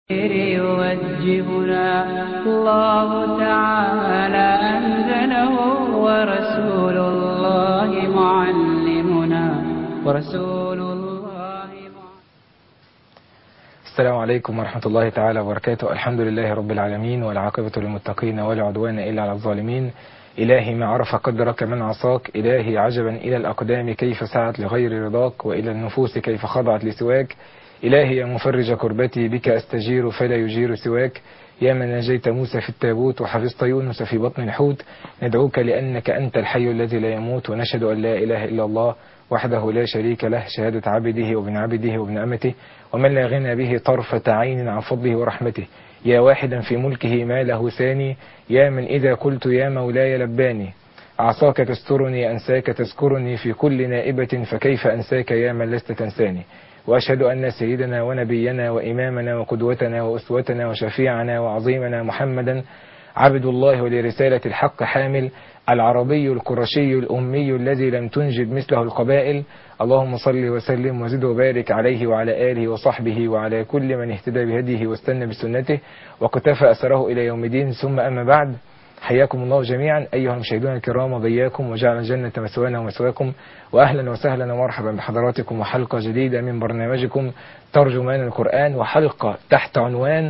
يوجهنا الله تعالى أنزله ورسول الله معلمنا ورسول الله السلام عليكم ورحمة الله تعالى وبركاته الحمد لله رب العالمين والعاقبة للمتقين ولا عدوان إلا على الظالمين إلهي ما عرف قدرك من عصاك إلهي عجبا إلى الأقدام كيف سعت لغير رضاك وإلى النفوس كيف خضعت لسواك إلهي يا مفرج كربتي بك أستجير فلا يجير سواك يا من نجيت موسى في التابوت وحفظت يونس في بطن الحوت ندعوك لأنك أنت الحي الذي لا يموت ونشهد أن لا إله إلا الله وحده لا شريك له شهادة عبده وابن عبده وابن أمته ومن لا غنى به طرفة عين عن فضله ورحمته يا واحدا في ملكه ما له ثاني يا من إذا قلت يا مولاي لباني عصاك تسترني أنساك تذكرني في كل نائبة فكيف أنساك يا من لست تنساني وأشهد أن سيدنا ونبينا وإمامنا وقدوتنا وأسوتنا وشفيعنا وعظيمنا محمدا عبد الله ولرسالة الحق حامل العربي القرشي الأمي الذي لم تنجب مثله القبائل اللهم صل وسلم وزد وبارك عليه وعلى آله وصحبه وعلى كل من اهتدى بهديه واستنى بسنته وكتفى أثره إلى يوم الدين ثم أما بعد حياكم الله جميعا أيها المشاهدون الكرام وبياكم وجعل الجنة مثوانا ومثواكم وأهلا وسهلا ومرحبا بحضراتكم وحلقة جديدة من برنامجكم ترجمان القرآن وحلقة تحت عنوان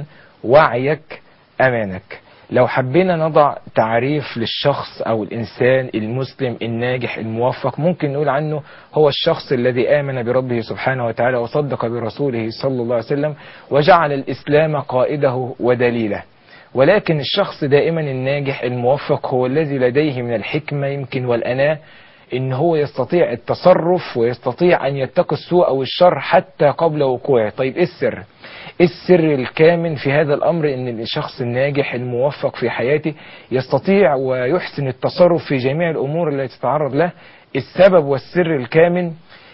وعيك أمانك لو حبينا نضع تعريف للشخص أو الإنسان المسلم الناجح الموفق ممكن نقول عنه هو الشخص الذي آمن بربه سبحانه وتعالى وصدق برسوله صلى الله عليه وسلم وجعل الإسلام قائده ودليله ولكن الشخص دائما الناجح الموفق هو الذي لديه من الحكمة يمكن والأناة إن هو يستطيع التصرف ويستطيع أن يتقي السوء أو الشر حتى قبل وقوعه طيب إيه السر؟ إيه السر الكامن في هذا الأمر إن الشخص الناجح الموفق في حياته يستطيع ويحسن التصرف في جميع الأمور التي تتعرض له السبب والسر الكامن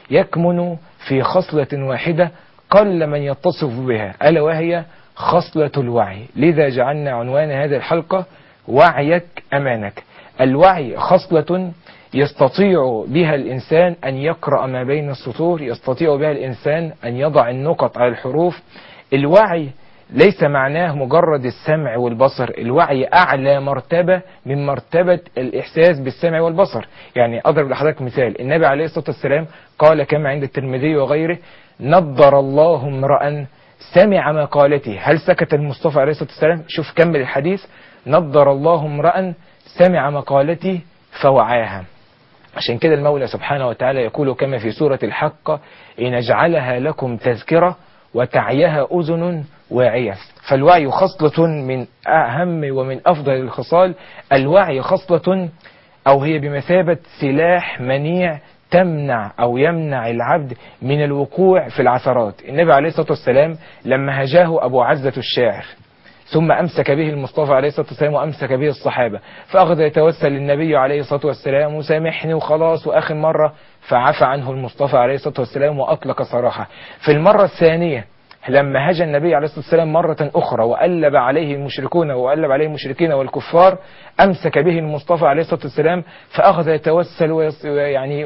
يكمن في خصلة واحدة قل من يتصف بها ألا وهي خصلة الوعي لذا جعلنا عنوان هذه الحلقة وعيك أمانك الوعي خصلة يستطيع بها الإنسان أن يقرأ ما بين السطور يستطيع بها الإنسان أن يضع النقط على الحروف الوعي ليس معناه مجرد السمع والبصر الوعي أعلى مرتبة من مرتبة الإحساس بالسمع والبصر يعني أضرب لحضرتك مثال النبي عليه الصلاة والسلام قال كما عند الترمذي وغيره نضر الله امرأ سمع مقالتي هل سكت المصطفى عليه الصلاة والسلام شوف كمل الحديث نضر الله امرأ سمع مقالتي فوعاها عشان كده المولى سبحانه وتعالى يقول كما في سورة الحق إن اجعلها لكم تذكرة وتعيها أذن واعية فالوعي خصلة من أهم ومن أفضل الخصال الوعي خصلة أو هي بمثابة سلاح منيع تمنع أو يمنع العبد من الوقوع في العثرات النبي عليه الصلاة والسلام لما هجاه أبو عزة الشاعر ثم أمسك به المصطفى عليه الصلاة والسلام وأمسك به الصحابة فأخذ يتوسل للنبي عليه الصلاة والسلام وسامحني وخلاص وآخر مرة فعفى عنه المصطفى عليه الصلاة والسلام وأطلق سراحه في المرة الثانية لما هجى النبي عليه الصلاة والسلام مرة أخرى وألب عليه المشركون وألب عليه المشركين والكفار أمسك به المصطفى عليه الصلاة والسلام فأخذ يتوسل ويعني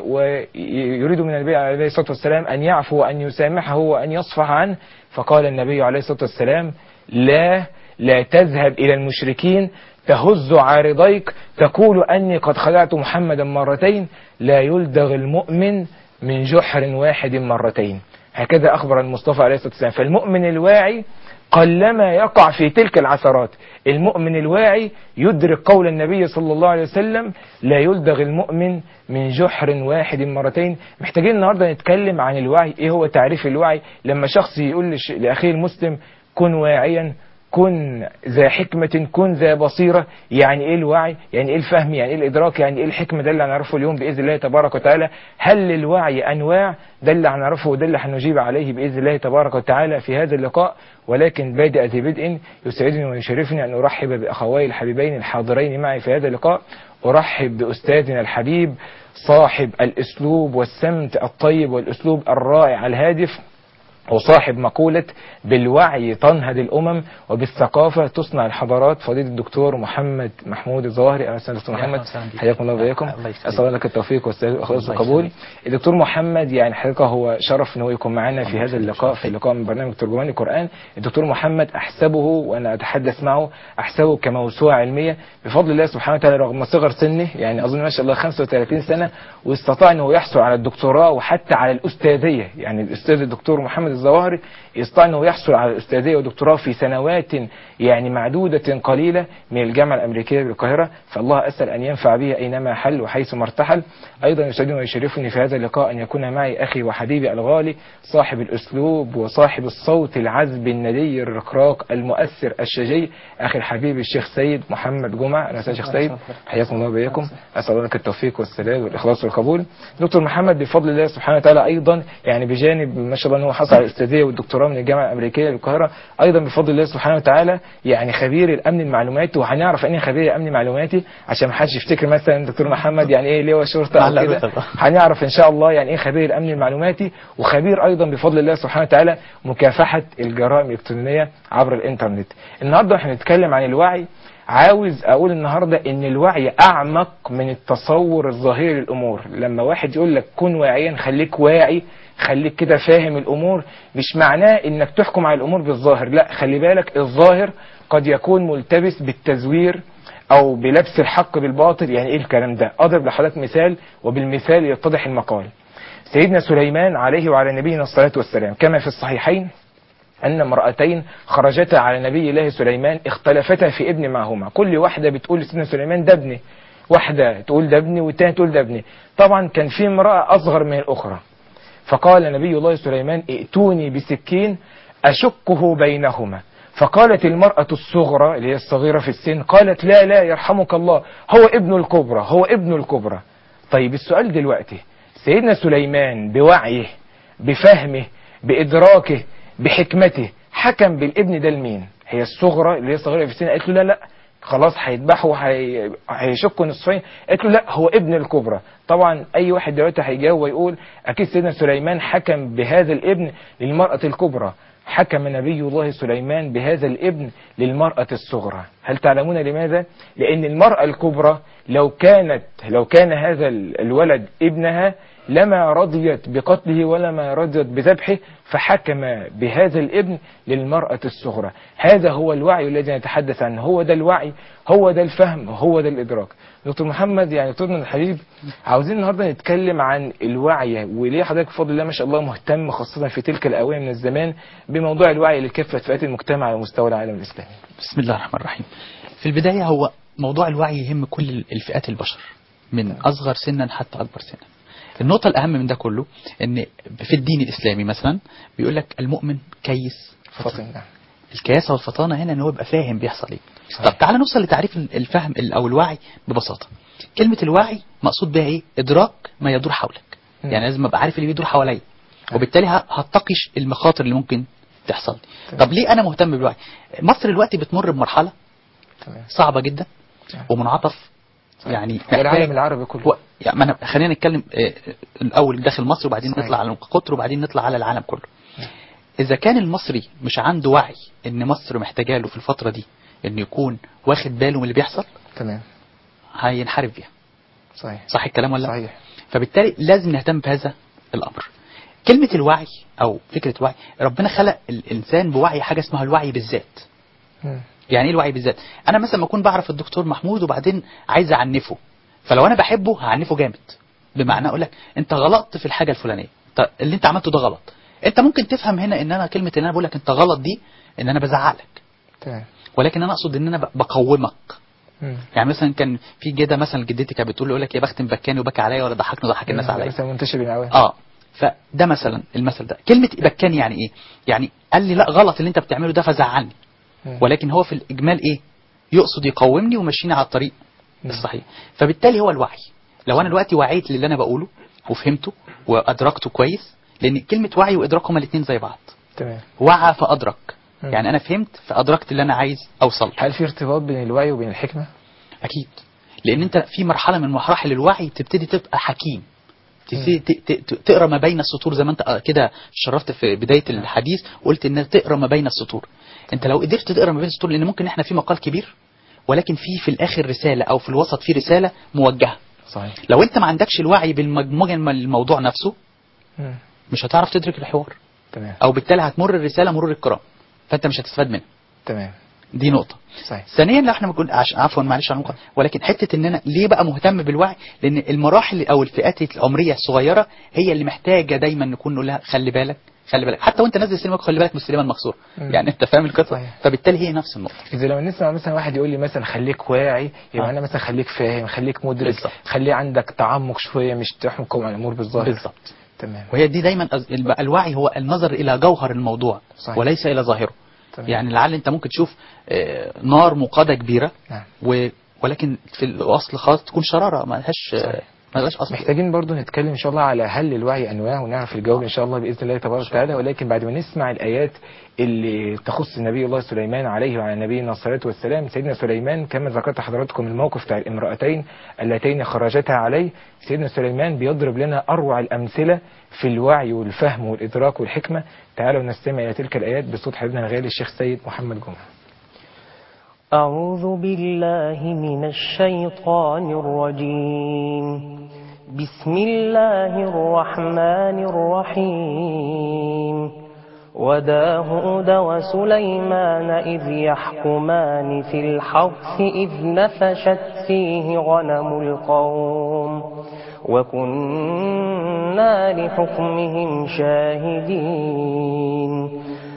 ويريد من النبي عليه الصلاة والسلام أن يعفو وأن يسامحه وأن يصفح عنه فقال النبي عليه الصلاة والسلام لا لا تذهب إلى المشركين تهز عارضيك تقول أني قد خدعت محمدا مرتين لا يلدغ المؤمن من جحر واحد مرتين هكذا أخبر المصطفى عليه الصلاة والسلام فالمؤمن الواعي قلما يقع في تلك العثرات المؤمن الواعي يدرك قول النبي صلى الله عليه وسلم لا يلدغ المؤمن من جحر واحد مرتين محتاجين النهاردة نتكلم عن الوعي ايه هو تعريف الوعي لما شخص يقول لأخيه المسلم كن واعيا كن ذا حكمة كن ذا بصيرة يعني ايه الوعي يعني ايه الفهم يعني ايه الادراك يعني ايه الحكمة ده اللي هنعرفه اليوم بإذن الله تبارك وتعالى هل للوعي انواع ده اللي هنعرفه وده اللي هنجيب عليه بإذن الله تبارك وتعالى في هذا اللقاء ولكن بادئ ذي بدء يسعدني ويشرفني أن أرحب بأخوي الحبيبين الحاضرين معي في هذا اللقاء أرحب بأستاذنا الحبيب صاحب الأسلوب والسمت الطيب والأسلوب الرائع الهادف وصاحب مقولة بالوعي تنهض الأمم وبالثقافة تصنع الحضارات فضيلة الدكتور محمد محمود الظاهري أهلا وسهلا دكتور أهلا محمد وسهلا بك. حياكم الله وبياكم الله يخليك. أسأل لك التوفيق والسداد والإخلاص الله والقبول يخليك. الدكتور محمد يعني حقيقة هو شرف ان هو يكون معنا في هذا اللقاء في اللقاء من برنامج ترجمان القرآن الدكتور محمد أحسبه وأنا أتحدث معه أحسبه كموسوعة علمية بفضل الله سبحانه وتعالى رغم صغر سنه يعني أظن ما شاء الله 35 سنة واستطاع أنه يحصل على الدكتوراه وحتى على الأستاذية يعني الأستاذ الدكتور محمد الظواهري استطاع أنه يحصل على الأستاذية والدكتوراه في سنوات يعني معدودة قليلة من الجامعة الأمريكية بالقاهرة فالله أسأل أن ينفع به أينما حل وحيث ما ارتحل أيضا يسعدني ويشرفني في هذا اللقاء أن يكون معي أخي وحبيبي الغالي صاحب الأسلوب وصاحب الصوت العذب الندي الرقراق المؤثر الشجي أخي الحبيب الشيخ سيد محمد جمعة أهلا وسهلا شيخ سيد حياكم الله وبياكم أسأل الله لك التوفيق والسداد والإخلاص والقبول دكتور محمد بفضل الله سبحانه وتعالى أيضا يعني بجانب ما شاء الله أنه حصل على الأستاذية والدكتوراه من الجامعة الأمريكية بالقاهرة أيضا بفضل الله سبحانه وتعالى يعني خبير الأمن المعلوماتي وهنعرف أني خبير أمن معلوماتي عشان ما حدش يفتكر مثلا دكتور محمد يعني إيه لواء شرطة أو معلق كده رتبة. هنعرف ان شاء الله يعني ايه خبير الامن المعلوماتي وخبير ايضا بفضل الله سبحانه وتعالى مكافحه الجرائم الالكترونيه عبر الانترنت النهارده احنا بنتكلم عن الوعي عاوز اقول النهارده ان الوعي اعمق من التصور الظاهري للامور لما واحد يقول لك كن واعيا خليك واعي خليك كده فاهم الامور مش معناه انك تحكم على الامور بالظاهر لا خلي بالك الظاهر قد يكون ملتبس بالتزوير او بلبس الحق بالباطل يعني ايه الكلام ده اضرب لحضرتك مثال وبالمثال يتضح المقال سيدنا سليمان عليه وعلى نبينا الصلاة والسلام كما في الصحيحين أن امرأتين خرجتا على نبي الله سليمان اختلفتا في ابن معهما كل واحدة بتقول لسيدنا سليمان ده ابني واحدة تقول ده ابني والتانية تقول ده ابني طبعا كان في امرأة أصغر من الأخرى فقال نبي الله سليمان ائتوني بسكين أشقه بينهما فقالت المرأة الصغرى اللي هي الصغيرة في السن قالت لا لا يرحمك الله هو ابن الكبرى هو ابن الكبرى طيب السؤال دلوقتي سيدنا سليمان بوعيه بفهمه بإدراكه بحكمته حكم بالابن ده لمين هي الصغرى اللي هي الصغيرة في السن قالت له لا لا خلاص هيذبحوا هي- هيشقوا نصفين قالت له لا هو ابن الكبرى طبعا اي واحد دلوقتي هيجاوب ويقول اكيد سيدنا سليمان حكم بهذا الابن للمرأة الكبرى حكم نبي الله سليمان بهذا الابن للمرأة الصغرى هل تعلمون لماذا؟ لأن المرأة الكبرى لو كانت لو كان هذا ال- الولد ابنها لما رضيت بقتله ولا ما رضيت بذبحه فحكم بهذا الابن للمرأة الصغرى هذا هو الوعي الذي نتحدث عنه هو ده الوعي هو ده الفهم هو ده الإدراك دكتور محمد يعني دكتورنا الحبيب عاوزين النهارده نتكلم عن الوعي وليه حضرتك بفضل الله ما شاء الله مهتم خاصة في تلك الآونة من الزمان بموضوع الوعي لكافة فئات المجتمع على مستوى العالم الإسلامي بسم الله الرحمن الرحيم في البداية هو موضوع الوعي يهم كل الفئات البشر من أصغر سنا حتى أكبر سنا النقطة الأهم من ده كله إن في الدين الإسلامي مثلا بيقول لك المؤمن كيس فاطمة نعم الكياسة والفطانة هنا إن هو يبقى فاهم بيحصل إيه صحيح. طب تعالى نوصل لتعريف الفهم أو الوعي ببساطة كلمة الوعي مقصود بها إيه إدراك ما يدور حولك مم. يعني لازم أبقى عارف اللي بيدور حواليا وبالتالي ه- هتقيش المخاطر اللي ممكن تحصل لي تمام. طب ليه أنا مهتم بالوعي مصر دلوقتي بتمر بمرحلة تمام صعبة جدا صحيح. ومنعطف يعني والعالم محتاج- العربي كله و... يعني ما أنا خلينا نتكلم آه، الأول داخل مصر وبعدين صحيح. نطلع على قطر وبعدين نطلع على العالم كله إذا كان المصري مش عنده وعي إن مصر محتاجة له في الفترة دي إنه يكون واخد باله من اللي بيحصل تمام هينحرف بيها صحيح صح الكلام ولا لا؟ صحيح فبالتالي لازم نهتم بهذا الأمر كلمة الوعي أو فكرة وعي ربنا خلق الإنسان بوعي حاجة اسمها الوعي بالذات مم. يعني ايه الوعي بالذات انا مثلا ما اكون بعرف الدكتور محمود وبعدين عايز اعنفه فلو انا بحبه هعنفه جامد بمعنى اقول لك انت غلطت في الحاجه الفلانيه طب اللي انت عملته ده غلط انت ممكن تفهم هنا ان انا كلمه ان انا بقول لك انت غلط دي ان انا بزعلك تمام ولكن انا اقصد ان انا ب- بقومك مم. يعني مثلا كان في جده مثلا جدتي كانت بتقول يقول لك يا بخت مبكاني وبكى عليا ولا ضحكني ضحك الناس مم. عليا مثلا منتشر بين العوام اه فده مثلا المثل ده كلمه بكاني يعني ايه يعني قال لي لا غلط اللي انت بتعمله ده فزعلني مم. ولكن هو في الإجمال إيه يقصد يقومني ومشيني على الطريق مم. الصحيح فبالتالي هو الوعي لو أنا دلوقتي وعيت للي أنا بقوله وفهمته وأدركته كويس لأن كلمة وعي وإدراك هما الاثنين زي بعض تمام وعى فأدرك مم. يعني أنا فهمت فأدركت اللي أنا عايز أوصل له. هل في ارتباط بين الوعي وبين الحكمة؟ أكيد لأن أنت في مرحلة من مراحل الوعي تبتدي تبقى حكيم تسي- ت- ت- ت- تقرا ما بين السطور زي ما انت آه، كده شرفت في بدايه الحديث قلت ان تقرا ما بين السطور انت لو قدرت تقرا ما بين السطور لان ممكن احنا في مقال كبير ولكن في في الاخر رساله او في الوسط في رساله موجهه صحيح لو انت ما عندكش الوعي بالمجموع الموضوع نفسه مم. مش هتعرف تدرك الحوار تمام او بالتالي هتمر الرساله مرور الكرام فانت مش هتستفاد منها تمام دي نقطه صحيح ثانيا لو احنا بنقول عش... عفوا معلش على المقاطعة ولكن حته ان انا ليه بقى مهتم بالوعي لان المراحل او الفئات العمريه الصغيره هي اللي محتاجه دايما نكون نقول لها خلي بالك خلي بالك حتى وانت نازل السينما خلي بالك من السينما المكسوره مم. يعني انت فاهم القصه صحيح. فبالتالي هي نفس النقطه إذا لما نسمع مثلا واحد يقول لي مثلا خليك واعي يبقى آه. أنا مثلا خليك فاهم خليك مدرك بالظبط. خلي عندك تعمق شوية مش تحكم على الأمور بالظاهر بالظبط تمام وهي دي دايما أز- الب- الوعي هو النظر الى جوهر الموضوع صحيح. وليس الى ظاهره تمام. يعني لعل انت ممكن تشوف آه، نار موقده كبيره نعم و... ولكن في الاصل خالص تكون شراره ما لهاش صحيح. ما لهاش اصل محتاجين برضو نتكلم ان شاء الله على هل الوعي انواع ونعرف الجواب ان شاء الله باذن الله تبارك وتعالى ولكن بعد ما نسمع الايات اللي تخص نبي الله سليمان عليه وعلى نبينا الصلاه والسلام سيدنا سليمان كما ذكرت حضراتكم الموقف بتاع الامراتين اللتين خرجتا عليه سيدنا سليمان بيضرب لنا اروع الامثله في الوعي والفهم والادراك والحكمه تعالوا نستمع الى تلك الايات بصوت حبيبنا الغالي الشيخ سيد محمد جمعه أعوذ بالله من الشيطان الرجيم بسم الله الرحمن الرحيم وداود وسليمان إذ يحكمان في الحرث إذ نفشت فيه غنم القوم وكنا لحكمهم شاهدين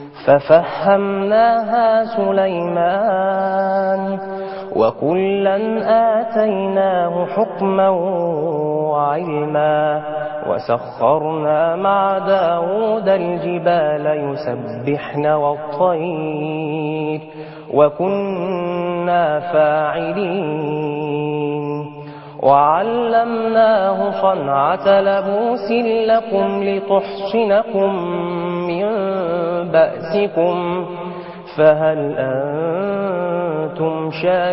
ففهمناها سليمان وكلا آتيناه حكما وعلما وسخرنا مع داود الجبال يسبحن والطير وكنا فاعلين وعلمناه صنعة لبوس لكم لتحصنكم من بأسكم فهل أنتم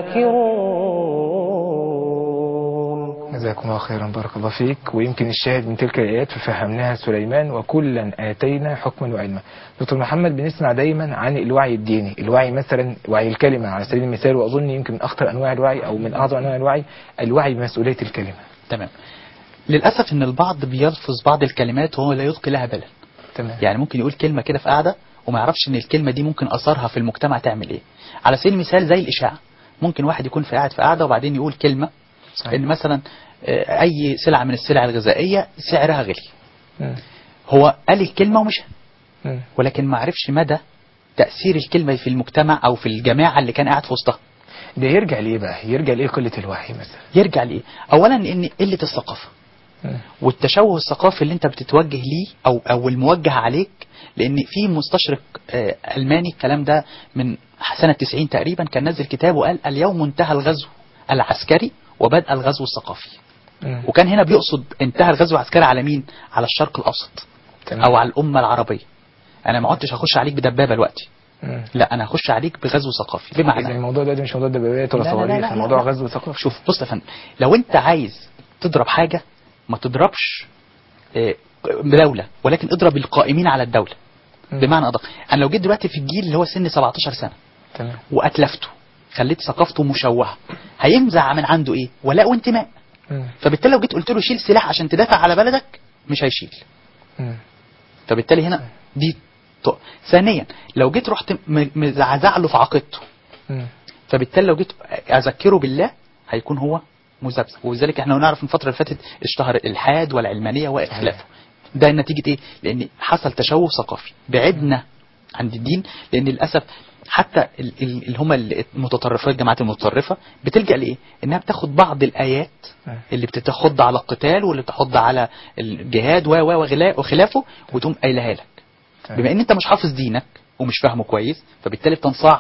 شاكرون جزاكم الله خيرا بارك الله فيك ويمكن الشاهد من تلك الآيات ففهمناها سليمان وكلا آتينا حكما وعلما دكتور محمد بنسمع دايما عن الوعي الديني الوعي مثلا وعي الكلمة على سبيل المثال وأظن يمكن من أخطر أنواع الوعي أو من أعظم أنواع الوعي الوعي بمسؤولية الكلمة تمام للاسف ان البعض بيلفظ بعض الكلمات وهو لا يلقي لها بالا تمام يعني ممكن يقول كلمه كده في قاعده وما يعرفش ان الكلمه دي ممكن اثرها في المجتمع تعمل ايه على سبيل المثال زي الاشاعه ممكن واحد يكون في قاعد في قاعده وبعدين يقول كلمه صحيح. ان مثلا آه، اي سلعه من السلع الغذائيه سعرها غلي مم. هو قال الكلمه ومشى مم. ولكن ما عرفش مدى تاثير الكلمه في المجتمع او في الجماعه اللي كان قاعد في وسطها ده يرجع لإيه بقى يرجع لإيه قلة الوعي مثلا يرجع لايه اولا ان قله الثقافه مم. والتشوه الثقافي اللي انت بتتوجه ليه او او الموجه عليك لان في مستشرق آه، الماني الكلام ده من سنه 90 تقريبا كان نزل كتاب وقال اليوم انتهى الغزو العسكري وبدأ الغزو الثقافي مم. وكان هنا بيقصد انتهى الغزو العسكري على مين على الشرق الاوسط تمام. او على الامه العربيه انا ما عدتش هخش عليك بدبابه دلوقتي مم. لا انا هخش عليك بغزو ثقافي إذا بمعنى الموضوع ده مش موضوع دبابات ولا لا، لا، لا، صواريخ لا، الموضوع لا. غزو ثقافي شوف بص يا فندم لو انت عايز تضرب حاجه ما تضربش آه، دولة ولكن اضرب القائمين على الدولة مم. بمعنى أدق أنا لو جيت دلوقتي في الجيل اللي هو سن 17 سنة تمام وأتلفته خليت ثقافته مشوهة هينزع من عنده إيه ولاء وانتماء مم. فبالتالي لو جيت قلت له شيل سلاح عشان تدافع على بلدك مش هيشيل مم. فبالتالي هنا دي ط- ثانيا لو جيت رحت م- مزعزع له في عقيدته مم. فبالتالي لو جيت اذكره بالله هيكون هو مذبذب ولذلك احنا نعرف من الفتره اللي فاتت اشتهر الالحاد والعلمانيه وخلافه ده نتيجه ايه لان حصل تشوه ثقافي بعدنا عن الدين لان للاسف حتى ال- ال- اللي هم المتطرفات الجماعات المتطرفه بتلجا لايه انها بتاخد بعض الايات مم. اللي بتتخض على القتال واللي بتحض على الجهاد و و وغلا- وخلافه وتقوم قايلها لك تمام. بما ان انت مش حافظ دينك ومش فاهمه كويس فبالتالي بتنصاع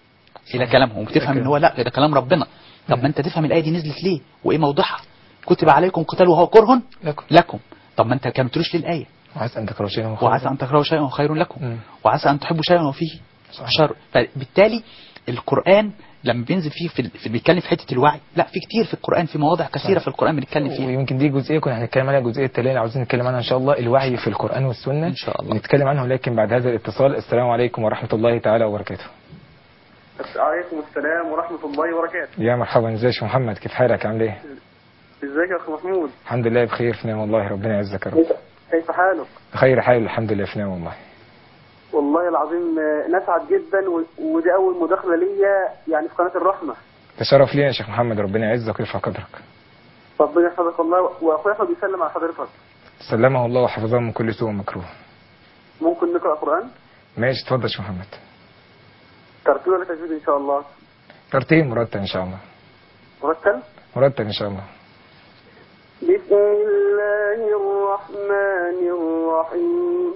الى صحيح. كلامهم وبتفهم ان هو لا ده كلام ربنا طب ما انت تفهم الايه دي نزلت ليه وايه موضوعها كتب عليكم قتال وهو كره لكم لكم طب ما انت كملتلوش ليه الايه وعسى أن تكرهوا شيئا وعسى ان تكرهوا شيئا وهو خير لكم مم. وعسى ان تحبوا شيئا وفيه صحيح. شر فبالتالي القرآن لما بينزل فيه في, ال- في بيتكلم في حتة الوعي لا في كتير في القرآن في مواضع كثيرة في القرآن بنتكلم فيها ويمكن دي جزئيه كنا هنتكلم عنها الجزئيه التاليه اللي عاوزين نتكلم عنها ان شاء الله الوعي في القران والسنه إن شاء الله. نتكلم عنه لكن بعد هذا الاتصال السلام عليكم ورحمه الله تعالى وبركاته عليكم السلام ورحمة الله وبركاته يا مرحبا ازيك يا محمد كيف حالك عامل ايه ازيك يا اخ محمود الحمد لله بخير في نعم والله ربنا يعزك يا رب كيف حالك بخير حال الحمد لله في نعم والله والله العظيم آه، نسعد جدا و- ودي اول مداخلة ليا يعني في قناة الرحمة تشرف لينا يا شيخ محمد ربنا يعزك ويرفع قدرك ربنا يحفظك الله واخويا احمد بيسلم على حضرتك سلمه الله وحفظه من كل سوء ومكروه ممكن نقرأ قرآن ماشي اتفضل يا شيخ محمد ترتيب ولا تجويد ان شاء الله ترتيب مرتب ان شاء الله مرتب مرتب ان شاء الله بسم الله الرحمن الرحيم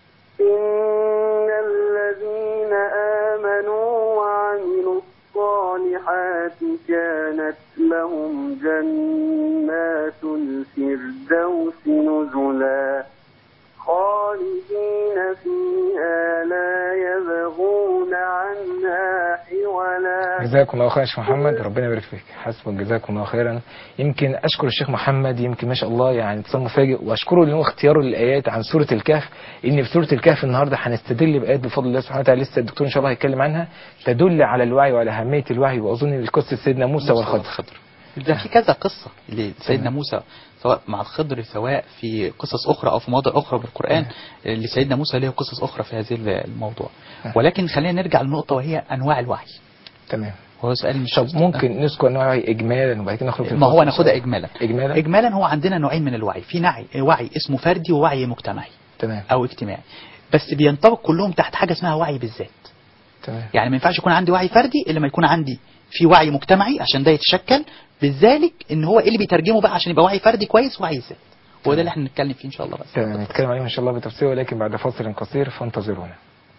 إن الذين آمنوا وعملوا الصالحات كانت لهم جنات الفردوس نزلا خالدين فيها لا يبغون عنها حولا جزاكم الله خيرا يا شيخ محمد ربنا يبارك فيك حسبك جزاكم الله خيرا يمكن اشكر الشيخ محمد يمكن ما شاء الله يعني اتصال مفاجئ واشكره لان هو اختياره للايات عن سوره الكهف ان في سوره الكهف النهارده هنستدل بايات بفضل الله سبحانه وتعالى لسه الدكتور ان شاء الله هيتكلم عنها تدل على الوعي وعلى اهميه الوعي واظن قصه سيدنا موسى والخضر ده في كذا قصة لسيدنا موسى سواء مع الخضر سواء في قصص أخرى أو في مواضع أخرى بالقرآن لسيدنا موسى له قصص أخرى في هذه الموضوع ولكن خلينا نرجع للنقطة وهي أنواع الوعي تمام وهو سؤال مش طب ممكن نذكر انواع الوعي اجمالا وبعد كده نخرج في ما هو الفصل إن ناخدها شاء الله. إجمالا اجمالا إجمالا هو عندنا نوعين من الوعي في نوعي وعي اسمه فردي ووعي مجتمعي تمام أو اجتماعي بس بينطبق كلهم تحت حاجة اسمها وعي بالذات تمام يعني ما ينفعش يكون عندي وعي فردي الا لما يكون عندي في وعي مجتمعي عشان ده يتشكل بالذلك ان هو ايه اللي بيترجمه بقى عشان يبقى وعي فردي كويس وعي ذات هو ده اللي احنا نتكلم فيه ان شاء الله بس تمام نتكلم عليهم ان شاء الله بالتفصيل ولكن بعد فاصل قصير فانتظرونا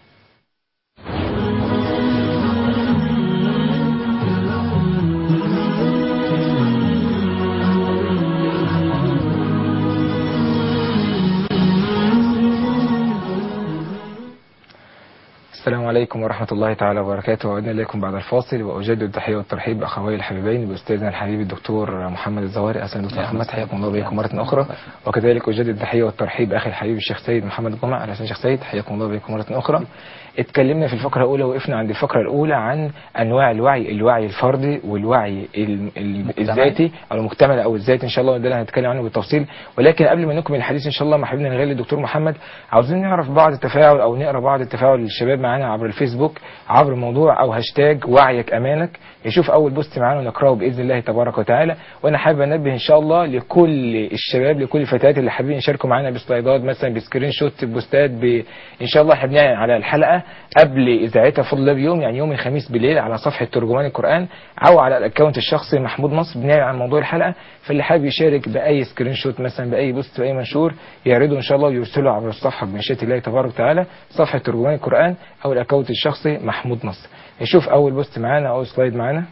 السلام عليكم ورحمة الله تعالى وبركاته وعدنا إليكم بعد الفاصل وأجدد التحية والترحيب بأخوي الحبيبين بأستاذنا الحبيب الدكتور محمد الزواري أهلا دكتور محمد حياكم الله بكم مرة أخرى وكذلك أجدد التحية والترحيب بأخي الحبيب الشيخ سيد محمد جمعة أهلا شيخ سيد حياكم الله بكم مرة أخرى اتكلمنا في الفقرة الأولى وقفنا عند الفقرة الأولى عن أنواع الوعي الوعي الفردي والوعي ال- ال- الذاتي أو المكتمل أو الذاتي إن شاء الله وده اللي هنتكلم عنه بالتفصيل ولكن قبل ما نكمل الحديث إن شاء الله مع حبيبنا الغالي الدكتور محمد عاوزين نعرف بعض التفاعل أو نقرأ بعض التفاعل للشباب معانا عبر الفيسبوك عبر موضوع أو هاشتاج وعيك أمانك نشوف أول بوست معانا ونقرأه بإذن الله تبارك وتعالى وأنا حابب أنبه إن شاء الله لكل الشباب لكل الفتيات اللي حابين يشاركوا معانا بسلايدات مثلا بسكرين شوت بوستات ب... إن شاء الله احنا بنعلن على الحلقة قبل إذاعتها فضل الله بيوم يعني يوم الخميس بالليل على صفحة ترجمان القرآن أو على الأكونت الشخصي محمود مصر بنعلن عن موضوع الحلقة فاللي حابب يشارك بأي سكرين شوت مثلا بأي بوست بأي منشور يعرضه إن شاء الله ويرسله عبر الصفحة بمشيئة الله تبارك وتعالى صفحة ترجمان القرآن أو الأكونت الشخصي محمود مصر نشوف أول بوست معانا أو سلايد معانا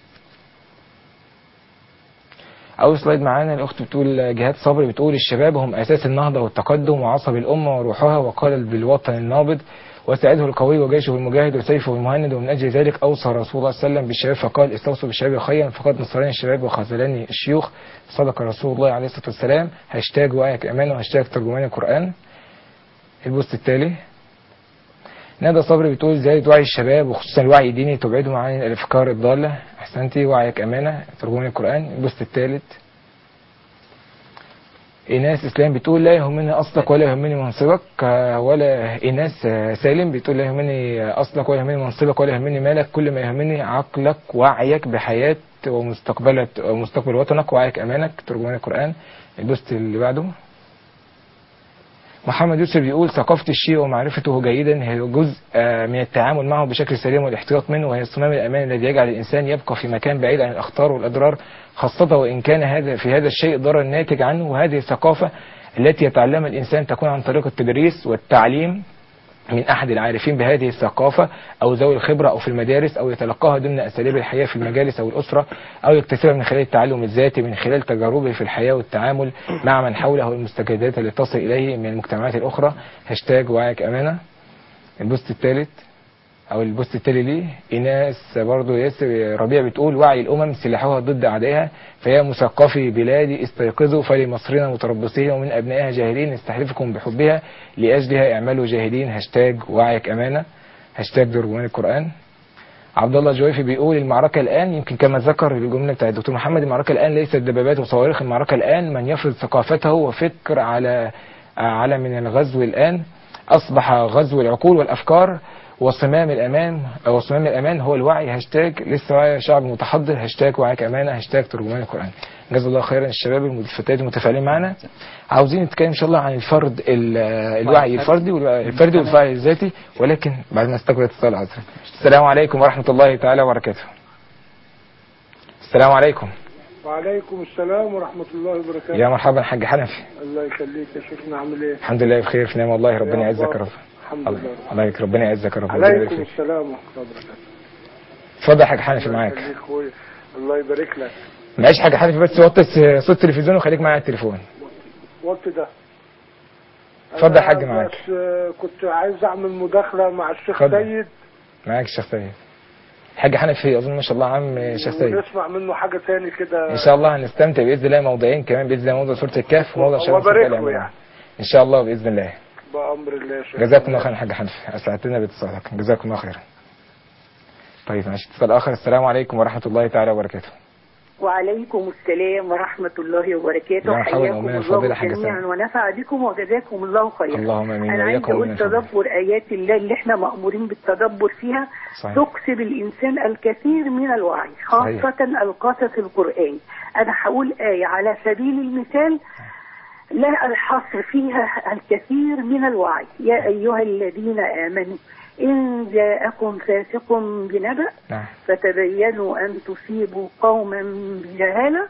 أول سلايد معانا الأخت بتقول جهاد صبري بتقول الشباب هم أساس النهضة والتقدم وعصب الأمة وروحها وقال بالوطن النابض وساعده القوي وجيشه المجاهد وسيفه المهند ومن أجل ذلك أوصى رسول الله صلى الله عليه وسلم بالشباب فقال استوصوا بالشباب خيرا فقد نصرني الشباب وخذلني الشيوخ صدق رسول الله عليه الصلاة والسلام هاشتاج وعيك أمان وهاشتاج ترجمان القرآن البوست التالي ندى صبري بتقول زيادة وعي الشباب وخصوصا الوعي الديني تبعدهم عن الأفكار الضالة أحسنتي وعيك أمانة ترجمان القرآن البوست الثالث إيناس إسلام بتقول لا يهمني أصلك ولا يهمني منصبك آه، ولا إيناس آه، سالم بتقول لا يهمني أصلك ولا يهمني منصبك ولا يهمني مالك كل ما يهمني عقلك وعيك بحياة ومستقبلك ومستقبل وطنك وعيك أمانك ترجمان القرآن البوست اللي بعده محمد يوسف بيقول ثقافة الشيء ومعرفته جيدا هي جزء آه، من التعامل معه بشكل سليم والاحتياط منه وهي صمام الأمان الذي يجعل الإنسان يبقى في مكان بعيد عن الأخطار والأضرار خاصة وإن كان هذا في هذا الشيء ضرر ناتج عنه وهذه الثقافة التي يتعلمها الإنسان تكون عن طريق التدريس والتعليم من أحد العارفين بهذه الثقافة أو ذوي الخبرة أو في المدارس أو يتلقاها ضمن أساليب الحياة في المجالس أو الأسرة أو يكتسبها من خلال التعلم الذاتي من خلال تجاربه في الحياة والتعامل مع من حوله والمستجدات التي تصل إليه من المجتمعات الأخرى هاشتاج وعيك أمانة البوست الثالث او البوست التالي ليه ايناس برضو ياسر ربيع بتقول وعي الامم سلاحها ضد اعدائها فيا مثقفي بلادي استيقظوا فلمصرنا متربصين ومن ابنائها جاهلين استحلفكم بحبها لاجلها اعملوا جاهدين هاشتاج وعيك امانه هاشتاج ترجمان القران عبد الله جويفي بيقول المعركة الآن يمكن كما ذكر الجملة بتاع الدكتور محمد المعركة الآن ليست دبابات وصواريخ المعركة الآن من يفرض ثقافته وفكر على على من الغزو الآن أصبح غزو العقول والأفكار وصمام الأمان وصمام الأمان هو الوعي هاشتاج لسه وعي شعب متحضر هاشتاج وعيك أمانة هاشتاج ترجمان القرآن جزا الله خيرا الشباب الفتيات المتفاعلين معنا عاوزين نتكلم إن شاء الله عن الفرد ال- الوعي الفردي والوعي الفردي والوعي الذاتي ولكن بعد ما نستقبل اتصال العصر السلام عليكم ورحمة الله تعالى وبركاته السلام عليكم وعليكم السلام ورحمة الله وبركاته يا مرحبا حاج حنفي الله يخليك يا شيخنا عامل ايه؟ الحمد لله بخير في نعم والله ربنا يا يعزك يا الله. رب الحمد الله لله الله يكرم ربنا يعزك يا رب ربنا يبارك عليكم فيك السلام ورحمة الله وبركاته اتفضل يا حاج حنفي الله معاك يخليك اخويا الله يبارك لك معيش حاجة حنفي بس وطي صوت التلفزيون وخليك معايا على التليفون وقت ده اتفضل يا أنا حاج معاك. بس آه، كنت عايز اعمل مداخلة مع الشيخ اتفضل. سيد معاك الشيخ سيد حاج حنفي اظن ما شاء الله عم الشيخ سيد ونسمع منه حاجة تاني كده ان شاء الله هنستمتع باذن الله موضوعين كمان باذن الله موضوع سوره الكهف وموضوع شباب وبارك سورة له العمران. يعني. ان شاء الله باذن الله بأمر الله يا شيخ جزاكم الله خيرا يا حاج حنفي اسعدتنا باتصالك جزاكم الله خيرا طيب ماشي اتصال اخر السلام عليكم ورحمه الله تعالى وبركاته وعليكم السلام ورحمة الله وبركاته يا مرحبا حياكم أمنا الفاضلة الله حاجة جميعا سنة. ونفع بكم وجزاكم الله خيرا اللهم آمين أنا عايز وإياكم أقول أمنا الفاضلة. تدبر آيات الله اللي احنا مأمورين بالتدبر فيها صحيح. تكسب الإنسان الكثير من الوعي خاصة القصص القرآني أنا هقول آية على سبيل المثال لا الحصر فيها الكثير من الوعي يا أيها الذين آمنوا إن جاءكم فاسق بنبأ نعم فتبينوا أن تصيبوا قوما بجهالة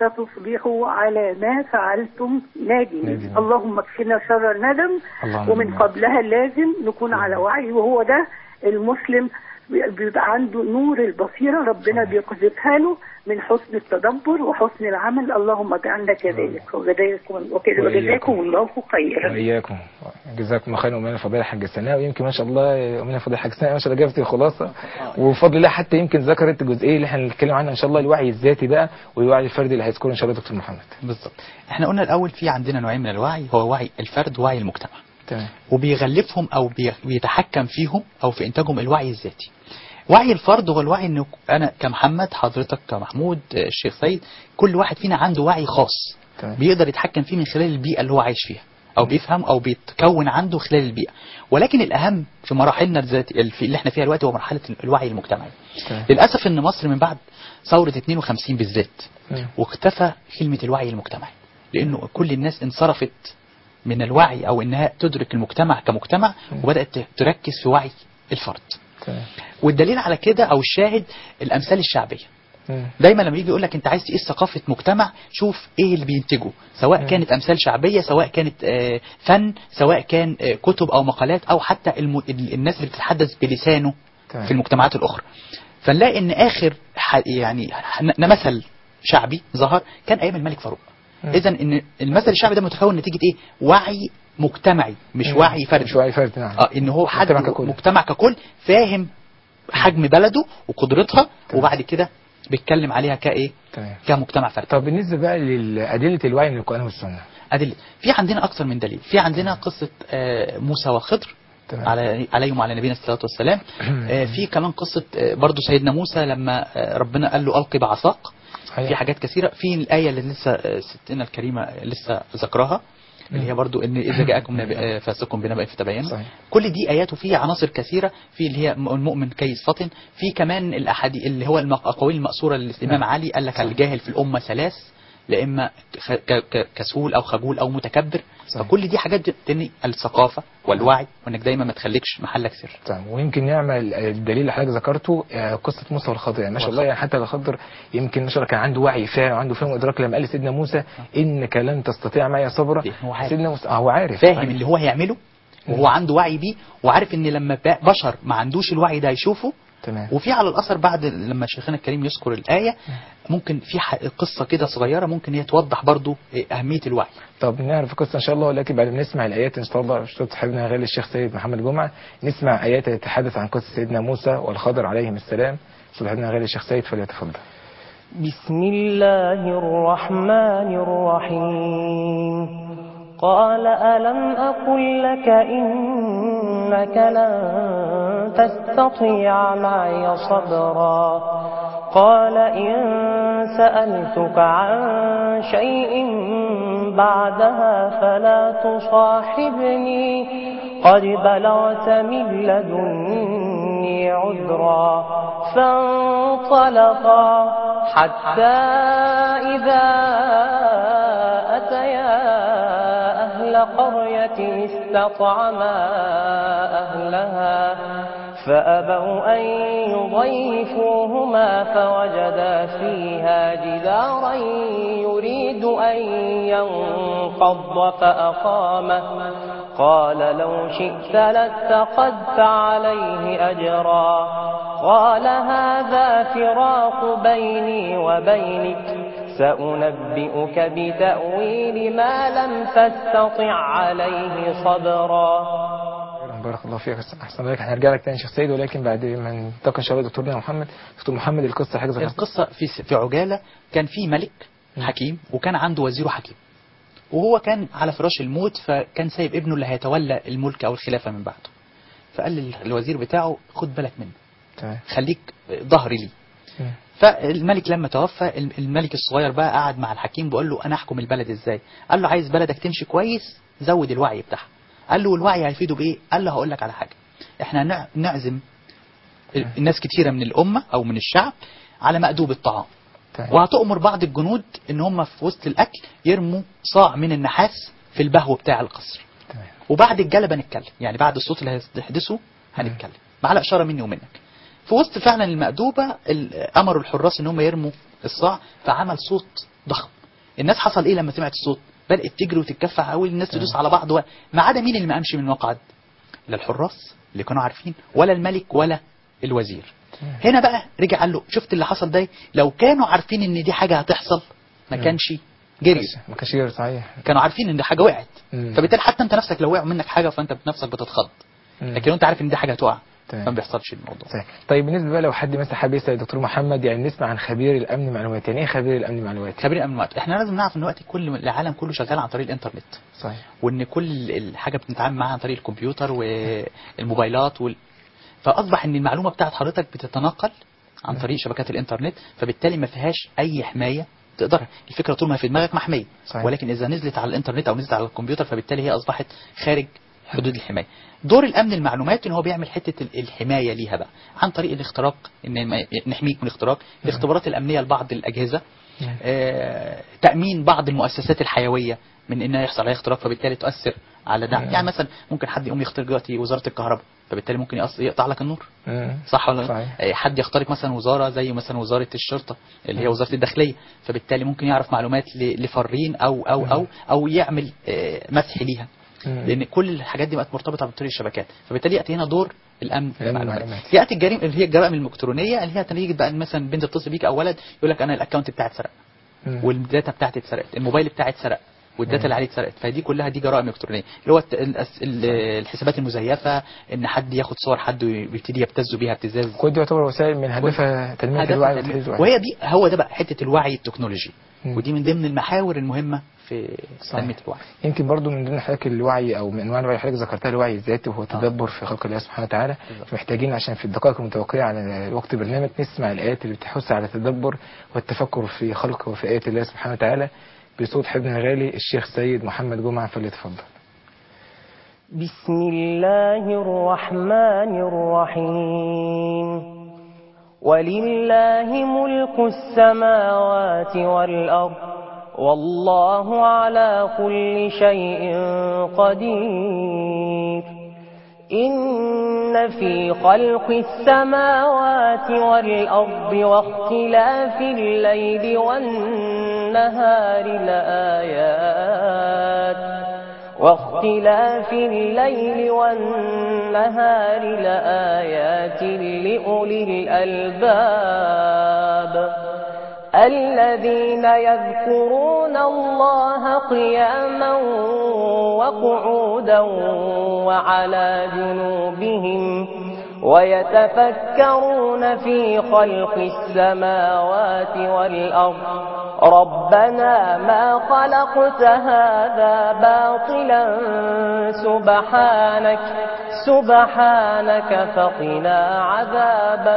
فتصبحوا على ما فعلتم نادمين نادمين. اللهم اكفنا شر الندم اللهم ومن آمين. قبلها لازم نكون على وعي وهو ده المسلم بيبقى عنده نور البصيرة ربنا بيقذفها له من حسن التدبر وحسن العمل اللهم اجعلنا كذلك وجزاكم وكذا- وإياكم. وجزاكم الله خيرا واياكم جزاكم الله خيرا امنا الفضيله حاج سناء ويمكن ما شاء الله امنا الفضيله حاج سناء ما شاء الله جابت الخلاصه وبفضل الله حتى يمكن ذكرت الجزئيه اللي احنا هنتكلم عنها ان شاء الله الوعي الذاتي بقى والوعي الفردي اللي هيذكره ان شاء الله دكتور محمد بالظبط احنا قلنا الاول في عندنا نوعين من الوعي هو وعي الفرد ووعي المجتمع تمام وبيغلفهم او بي- بيتحكم فيهم او في انتاجهم الوعي الذاتي وعي الفرد هو الوعي انه انا كمحمد حضرتك كمحمود آه، الشيخ سيد كل واحد فينا عنده وعي خاص تمام. بيقدر يتحكم فيه من خلال البيئه اللي هو عايش فيها او بيفهم او بيتكون عنده خلال البيئه ولكن الاهم في مراحلنا الذات في اللي احنا فيها دلوقتي هو مرحله الوعي المجتمعي تمام. للاسف ان مصر من بعد ثوره 52 بالذات مم. واختفى كلمه الوعي المجتمعي لانه كل الناس انصرفت من الوعي او انها تدرك المجتمع كمجتمع وبدات تركز في وعي الفرد تمام والدليل على كده او الشاهد الامثال الشعبيه مم. دايما لما يجي يقول لك انت عايز تقيس ثقافه مجتمع شوف ايه اللي بينتجه سواء كانت امثال شعبيه سواء كانت آه، فن سواء كان آه، كتب او مقالات او حتى الم... ال- الناس اللي بتتحدث بلسانه تمام. في المجتمعات الاخرى فنلاقي ان اخر ح... يعني ح- ن- مثل شعبي ظهر كان ايام الملك فاروق اذا ان المثل الشعبي ده متكون نتيجه ايه وعي مجتمعي مش مم. وعي فردي مش وعي فردي نعم اه ان هو حد مجتمع ككل. مجتمع ككل فاهم حجم بلده وقدرتها وبعد كده بيتكلم عليها كايه تمام كمجتمع فردي طب بالنسبه بقى لادله الوعي من القران والسنه أدلة في عندنا أكثر من دليل في عندنا قصة آه، موسى وخضر تمام. على عليهم وعلى نبينا الصلاة والسلام آه، في كمان قصة آه، برضو سيدنا موسى لما آه، ربنا قال له ألقي بعصاك صحيح. في حاجات كثيرة في الآية اللي لسه آه، ستنا الكريمة لسه ذكرها اللي هي برضو ان اذا جاءكم نب- آه، فاسق بنبأ فتبينوا صحيح. كل دي ايات وفيها عناصر كثيره في اللي هي المؤمن كيس فطن في كمان الاحاديث اللي هو المق- الاقاويل المأثوره للامام نعم. علي قال لك الجاهل في الامه ثلاث لا اما خ- ك- ك- كسول او خجول او متكبر صحيح. فكل دي حاجات تني الثقافه والوعي وانك دايما ما تخليكش محلك سر تمام ويمكن نعمل الدليل اللي حضرتك ذكرته آه، قصه موسى والخضر يعني ما شاء الله يعني حتى الخضر يمكن ما شاء الله كان عنده وعي فعلا وعنده فهم وادراك لما قال لسيدنا موسى انك لن تستطيع معي صبرا هو عارف. سيدنا موسى آه، هو عارف فاهم صحيح. اللي هو هيعمله وهو عنده وعي بيه وعارف ان لما ب- بشر ما عندوش الوعي ده يشوفه تمام وفي على الاثر بعد لما شيخنا الكريم يذكر الايه ممكن في ح- قصه كده صغيره ممكن هي توضح برضو اهميه الوعي طب نعرف القصة إن شاء الله ولكن بعد ما نسمع الآيات إن شاء الله صوت صاحبنا غالي الشيخ سيد محمد جمعة نسمع آيات تتحدث عن قصة سيدنا موسى والخضر عليهم السلام صاحبنا غالي الشيخ سيد فليتفضل بسم الله الرحمن الرحيم قال ألم أقل لك إنك لن تستطيع معي صبرا قال إن سألتك عن شيء بعدها فلا تصاحبني قد بلغت من لدني عذرا فانطلقا حتى إذا أتيا أهل قرية استطعما أهلها فأبوا أن يضيفوهما فوجدا فيها جدارا يريد أن ينقض فأقامه قال لو شئت لاتخذت عليه أجرا قال هذا فراق بيني وبينك سأنبئك بتأويل ما لم تستطع عليه صبرا بارك الله فيك أحسن عليك هنرجع لك تاني شيخ سيد ولكن بعد ما ننتقل إن شاء الله دكتورنا محمد دكتور محمد القصة حاجة ذكرتها القصة في في عجالة كان في ملك حكيم وكان عنده وزيره حكيم وهو كان على فراش الموت فكان سايب ابنه اللي هيتولى الملك أو الخلافة من بعده فقال لل- الوزير بتاعه خد بالك منه تمام خليك ظهري لي مم. فالملك لما توفى الم- الملك الصغير بقى قعد مع الحكيم بيقول له انا احكم البلد ازاي قال له عايز بلدك تمشي كويس زود الوعي بتاعها قال له والوعي هيفيده بايه قال له هقول لك على حاجه احنا نع- نعزم ال- الناس كتيره من الامه او من الشعب على مأدوب الطعام تمام وهتؤمر بعض الجنود ان هم في وسط الاكل يرموا صاع من النحاس في البهو بتاع القصر تمام وبعد الجلبه نتكلم يعني بعد الصوت اللي هيحدثه هنتكلم على اشاره مني ومنك في وسط فعلا المأدوبة ال- امروا الحراس ان هم يرموا الصاع فعمل صوت ضخم الناس حصل ايه لما سمعت الصوت بدأت تجري وتتكفع قوي الناس تدوس على بعض و- ما عدا مين اللي ما قامش من المقعد لا الحراس اللي كانوا عارفين ولا الملك ولا الوزير هنا بقى رجع قال له شفت اللي حصل ده لو كانوا عارفين ان دي حاجة هتحصل ما مم. كانش جري ما كانش يقدر صحيح كانوا عارفين ان دي حاجة وقعت مم. فبالتالي حتى انت نفسك لو وقع منك حاجة فانت بنفسك بتتخض مم. لكن لو انت عارف ان دي حاجة هتقع تمام. فما بيحصلش الموضوع صحيح. طيب بالنسبة بقى لو حد مثلا حابب يسأل الدكتور محمد يعني نسمع عن خبير الأمن المعلوماتي يعني إيه خبير الأمن المعلوماتي؟ خبير الامن المعلومات احنا لازم نعرف ان دلوقتي كل العالم كله شغال عن طريق الانترنت صحيح وان كل الحاجه بنتعامل معاها عن طريق الكمبيوتر والموبايلات وال... فاصبح ان المعلومه بتاعت حضرتك بتتنقل عن طريق شبكات الانترنت فبالتالي ما فيهاش اي حمايه تقدرها الفكره طول ما هي في دماغك محميه صحيح. ولكن اذا نزلت على الانترنت او نزلت على الكمبيوتر فبالتالي هي اصبحت خارج حدود الحمايه دور الامن المعلوماتي ان هو بيعمل حته ال- الحمايه ليها بقى عن طريق الاختراق ان ما- نحميك من الاختراق الاختبارات الامنيه لبعض الاجهزه نعم. آه، تامين بعض المؤسسات الحيويه من انها يحصل عليها اختراق فبالتالي تؤثر على دعم نعم. يعني مثلا ممكن حد يقوم يخترق دلوقتي وزاره الكهرباء فبالتالي ممكن يقص- يقطع لك النور مم. صح ولا لا؟ صحيح. آه، حد يخترق مثلا وزاره زي مثلا وزاره الشرطه اللي هي وزاره الداخليه فبالتالي ممكن يعرف معلومات ل- لفارين او او او او يعمل آه، مسح ليها مم. لان كل الحاجات دي بقت مرتبطه بطريق الشبكات فبالتالي ياتي هنا دور الامن الأمن المعلوماتي المعلوماتي. ياتي الجريمه اللي هي الجرائم الالكترونيه اللي هي تيجي بقى مثلا بنت بتتصل بيك او ولد يقول لك انا الاكونت بتاعي اتسرق مم. والداتا بتاعتي اتسرقت الموبايل بتاعي اتسرق والداتا مم. اللي عليه اتسرقت فدي كلها دي جرائم الكترونيه اللي هو الت- الأس- ال- الحسابات المزيفه ان حد ياخد صور حد ويبتدي يبتز بيها ابتزاز كل دي يعتبر وسائل من هدفها تنمية هدفها الوعي تنمية. وتحديد الوعي وهي دي هو ده بقى حته الوعي التكنولوجي مم. ودي من ضمن المحاور المهمه في صحيح. تنميه الوعي يمكن برضو من ضمن حضرتك الوعي او من انواع الوعي اللي حضرتك ذكرتها الوعي الذاتي وهو التدبر في خلق الله سبحانه وتعالى بالظبط. محتاجين عشان في الدقائق المتوقعه على وقت البرنامج نسمع الايات اللي بتحث على التدبر والتفكر في خلق وفي ايات الله سبحانه وتعالى بصوت حبنا الغالي الشيخ سيد محمد جمعه فليتفضل بسم الله الرحمن الرحيم ولله ملك السماوات والأرض والله على كل شيء قدير إن في خلق السماوات والأرض واختلاف الليل والنهار لآيات واختلاف الليل والنهار لآيات لأولي الألباب الذين يذكرون الله قياما وقعودا وعلى جنوبهم ويتفكرون في خلق السماوات والأرض ربنا ما خلقت هذا باطلا سبحانك سبحانك فقنا عذاب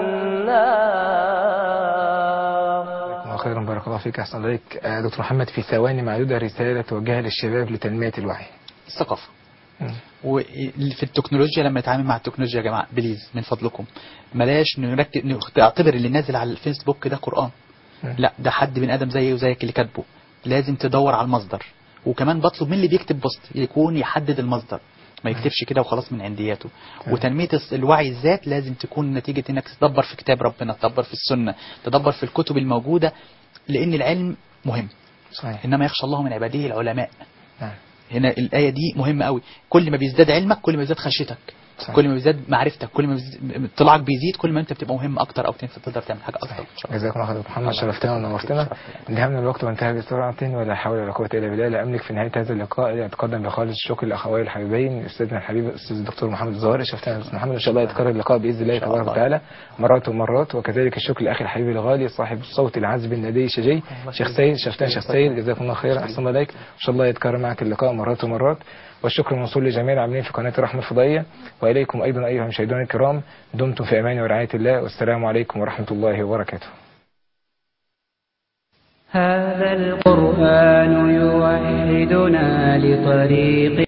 النار الله خيرا بارك الله فيك احسن عليك آه، دكتور محمد في ثواني معدودة رسالة توجهها للشباب لتنمية الوعي الثقافة مم. وفي التكنولوجيا لما نتعامل مع التكنولوجيا يا جماعة بليز من فضلكم بلاش نركز نعتبر اللي نازل على الفيسبوك ده قرآن مم. لا ده حد من ادم زيي وزيك اللي كاتبه لازم تدور على المصدر وكمان بطلب من اللي بيكتب بوست يكون يحدد المصدر ما يكتبش كده وخلاص من عندياته وتنمية الس- الوعي الذات لازم تكون نتيجة انك تدبر في كتاب ربنا تدبر في السنة تدبر في الكتب الموجودة لان العلم مهم صحيح انما يخشى الله من عباده العلماء نعم هنا الآية دي مهمة قوي كل ما بيزداد علمك كل ما بيزداد خشيتك صحيح. كل ما بيزداد معرفتك كل ما بيزداد اطلاعك بيزيد كل ما انت بتبقى مهم اكتر او تنفع تقدر تعمل حاجة اكتر ان شاء الله جزاكم الله خير دكتور محمد الله شرفتنا يخليك. ونورتنا شرفتنا. انتهى من الوقت وانتهى بسرعة ولا حول ولا قوة إلا بالله لا أملك في نهاية هذا اللقاء إلا أتقدم بخالص الشكر لأخوي الحبيبين أستاذنا الحبيب الأستاذ الدكتور محمد الزهري شرفتنا يا أستاذ محمد إن شاء الله يتكرر اللقاء بإذن الله شاء تبارك الله. وتعالى مرات ومرات وكذلك الشكر لأخي الحبيب الغالي صاحب الصوت العذب الندي شجي شيخ سيد شرفتنا شيخ سيد جزاكم الله خيرا أحسن الله إليك إن شاء الله يتكرر معك اللقاء مرات ومرات والشكر موصول لجميع العاملين في قناة الرحمة الفضائية وإليكم أيضا أيها المشاهدون الكرام دمتم في أمان ورعاية الله والسلام عليكم ورحمة الله وبركاته هذا القرآن يوحدنا لطريق